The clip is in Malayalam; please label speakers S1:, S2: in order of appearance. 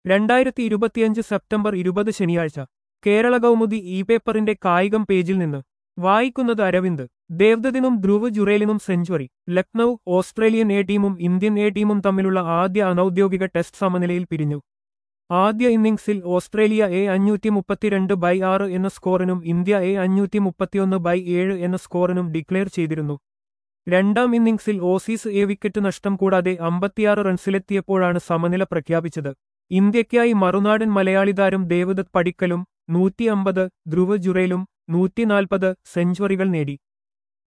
S1: രണ്ടായിരത്തി ഇരുപത്തിയഞ്ച് സെപ്റ്റംബർ ഇരുപത് ശനിയാഴ്ച കേരള കൗമുദി ഇ പേപ്പറിന്റെ കായികം പേജിൽ നിന്ന് വായിക്കുന്നത് അരവിന്ദ് ദേവ്ദത്തിനും ധ്രുവ് ജുറേലിനും സെഞ്ചുറി ലക്നൌ ഓസ്ട്രേലിയൻ എ ടീമും ഇന്ത്യൻ എ ടീമും തമ്മിലുള്ള ആദ്യ അനൌദ്യോഗിക ടെസ്റ്റ് സമനിലയിൽ പിരിഞ്ഞു ആദ്യ ഇന്നിംഗ്സിൽ ഓസ്ട്രേലിയ എ അഞ്ഞൂറ്റി മുപ്പത്തിരണ്ട് ബൈ ആറ് എന്ന സ്കോറിനും ഇന്ത്യ എ അഞ്ഞൂറ്റി മുപ്പത്തിയൊന്ന് ബൈ ഏഴ് എന്ന സ്കോറിനും ഡിക്ലെയർ ചെയ്തിരുന്നു രണ്ടാം ഇന്നിംഗ്സിൽ ഓസീസ് എ വിക്കറ്റ് നഷ്ടം കൂടാതെ അമ്പത്തിയാറ് റൺസിലെത്തിയപ്പോഴാണ് സമനില പ്രഖ്യാപിച്ചത് ഇന്ത്യയ്ക്കായി മറുനാടൻ മലയാളി താരം ദേവദത്ത് പടിക്കലും നൂറ്റി അമ്പത് ധ്രുവ ജുറേലും നൂറ്റിനാൽപ്പത് സെഞ്ചുറികൾ നേടി